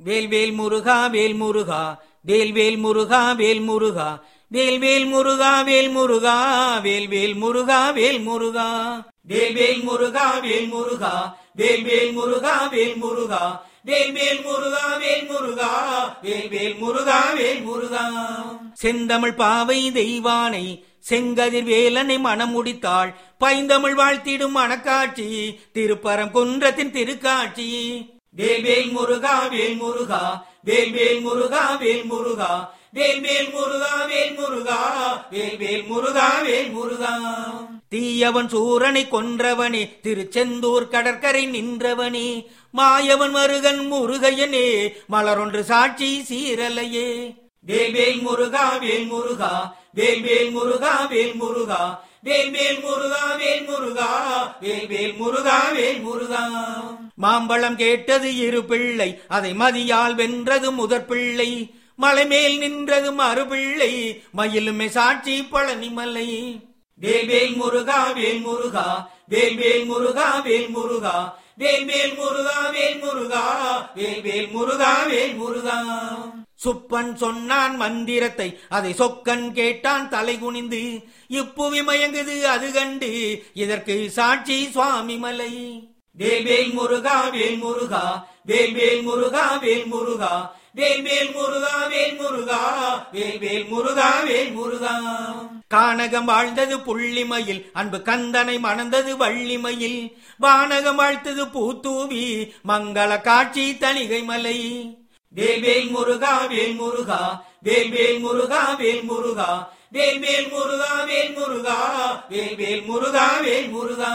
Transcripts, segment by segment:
வேல் வேல் முருகா வேல் முருகா வேல் வேல் முருகா வேல் முருகா வேல் வேல் முருகா வேல் முருகா வேல் வேல் முருகா வேல் முருகா வேல் வேல் முருகா வேல் முருகா வேல் வேல் முருகா வேல் முருகா வேல் வேல் முருகா வேல் முருகா வேல் வேல் முருகா வேல் முருகா செந்தமிழ் பாவை தெய்வானை செங்கதிர் வேலனை மனம் முடித்தாள் பைந்தமிழ் வாழ்த்திடும் மணக்காட்சி திருப்பரம் குன்றத்தின் திருக்காட்சி வேல் வேல் முருகா வேல் முருகா வேல் வேல் முருகா வேல் முருகா வேல் வேல் முருகா வேல் முருகா வேல் வேல் முருகா வேல் முருகா தீயவன் சூரனை கொன்றவனே திருச்செந்தூர் கடற்கரை நின்றவனே மாயவன் மருகன் முருகையனே மலரொன்று சாட்சி சீரலையே வேல் வேல் முருகா வேல் முருகா வேல் வேல் முருகா வேல் முருகா வேல் வேல் முருகா வேல் முருகா வேல் வேல் முருகா வேல் முருகா மாம்பழம் கேட்டது இரு பிள்ளை அதை மதியால் வென்றது முதற் பிள்ளை மலை மேல் நின்றது மறுபிள்ளை மயிலுமே சாட்சி பழனிமலை வேல் வேல் முருகா வேல் முருகா வேல் வேல் முருகா வேல் முருகா வேல் வேல் முருகா வேல் முருகா வேல் வேல் முருகா வேல் முருகா சுப்பன் சொன்னான் மந்திரத்தை அதை சொக்கன் கேட்டான் தலை குனிந்து இப்புவி மயங்குது அது கண்டு இதற்கு சாட்சி சுவாமி மலை வேல் வேல் முருகா வேல் முருகா வேல் வேல் முருகா வேல் முருகா வேல் வேல் முருகா வேல் முருகா வேல் வேல் முருகா வேல் முருகா கானகம் வாழ்ந்தது புள்ளிமயில் அன்பு கந்தனை மணந்தது வள்ளிமயில் வானகம் வாழ்த்தது பூத்தூவி மங்கள காட்சி தணிகை மலை வேல் வேல் முருகா வேல் முருகா வேல் வேல் முருகா வேல் முருகா வேல் வேல் முருகா வேல் முருகா வேல் வேல் முருகா வேல் முருகா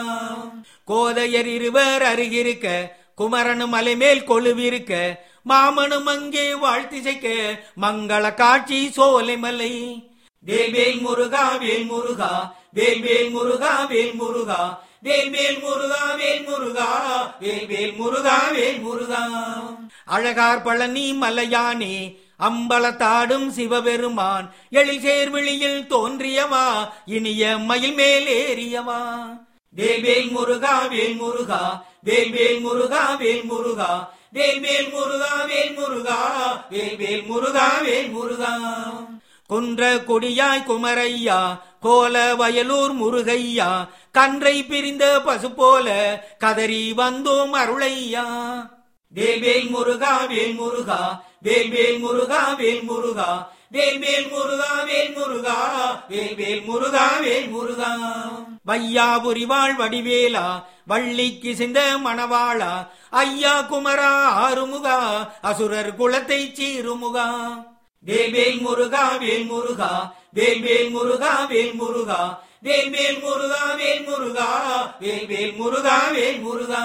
கோதையர் இருவர் அருகிருக்க குமரனும் மலை மேல் கொழுவிருக்க மாமனும் அங்கே வாழ்த்திசைக்க மங்கள காட்சி சோலைமலை வேல் வேல் முருகா வேல் முருகா வேல் வேல் முருகா வேல் முருகா வேல் வேல் முருகா வேல் முருகா வேல் வேல் முருகா வேல் முருகா அழகார் பழனி மலையானே அம்பலத்தாடும் சிவபெருமான் எழில் சேர்விழியில் தோன்றியவா இனிய மயில் மேல் ஏறியவா வேல் வேல் முருகா வேல் முருகா வேல் வேல் முருகா வேல் முருகா வேல் வேல் முருகா வேல் முருகா வேல் வேல் முருகா வேல் முருகா குன்ற கொடியாய் குமரையா கோல வயலூர் முருகையா கன்றை பிரிந்த பசு போல கதறி வந்தோம் அருளையா வேல் வேல் முருகா வேல் முருகா வேல் வேல் முருகா வேல் முருகா வேல் வேல் முருகா வேல் முருகா வேல் வேல் முருகா வேல் முருகா வையாபுரி வாழ் வடிவேலா வள்ளிக்கு சிந்த மணவாளா ஐயா குமரா ஆறுமுகா அசுரர் குலத்தை சீருமுகா வேல் வேல் முருகா வேல் முருகா வேல் வேல் முருகா வேல் முருகா வேல் வேல் முருகா வேல் முருகா வேல் வேல் முருகா வேல் முருகா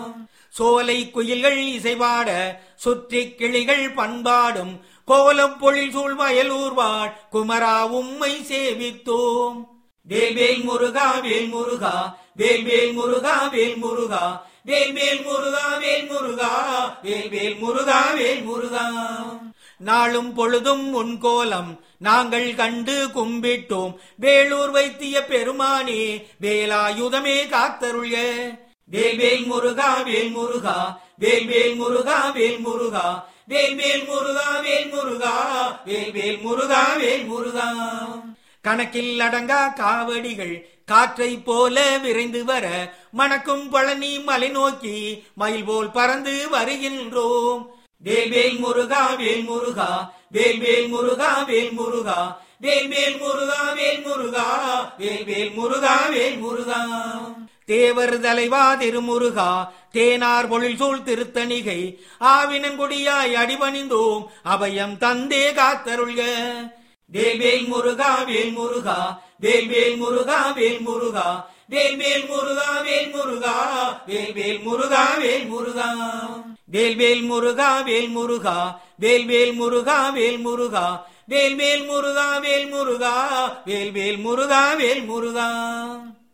சோலை குயில்கள் இசைபாட சுற்றி கிளிகள் பண்பாடும் கோலம் பொழில் சூழ் வயலூர் வாழ் குமரா உம்மை சேவித்தோம் வேல் வேல் முருகா வேல் முருகா வேல் வேல் முருகா வேல் முருகா வேல் வேல் முருகா வேல் முருகா வேல் வேல் முருகா வேல் முருகா நாளும் பொழுதும் உன் கோலம் நாங்கள் கண்டு கும்பிட்டோம் வேலூர் வைத்திய பெருமானே வேலாயுதமே காத்தருள்க வேல் வேல் முருகா வேல் முருகா வேல் வேல் முருகா வேல் முருகா வேல் வேல் முருகா வேல் முருகா வேல் வேல் முருகா வேல் முருகா கணக்கில் அடங்கா காவடிகள் காற்றை போல விரைந்து வர மணக்கும் பழனி மலை நோக்கி மயில் போல் பறந்து வருகின்றோம் வேல் வேல் முருகா வேல் முருகா வேல் வேல் முருகா வேல் முருகா வேல் வேல் முருகா வேல் முருகா வேல் வேல் முருகா வேல் முருகா தேவர் தலைவா திருமுருகா தேனார் பொழில் சூழ் திருத்தணிகை ஆவினங்குடியாய் அடிபணிந்தோம் அபயம் தந்தே காத்தருள்க வேல் வேல் முருகா வேல் முருகா வேல் வேல் முருகா வேல் முருகா வேல் வேல் முருகா வேல் முருகா வேல் வேல் முருகா வேல் முருகா வேல் வேல் முருகா வேல் முருகா வேல் வேல் முருகா வேல் முருகா வேல் வேல் முருகா வேல் முருகா வேல் வேல் முருகா வேல் முருகா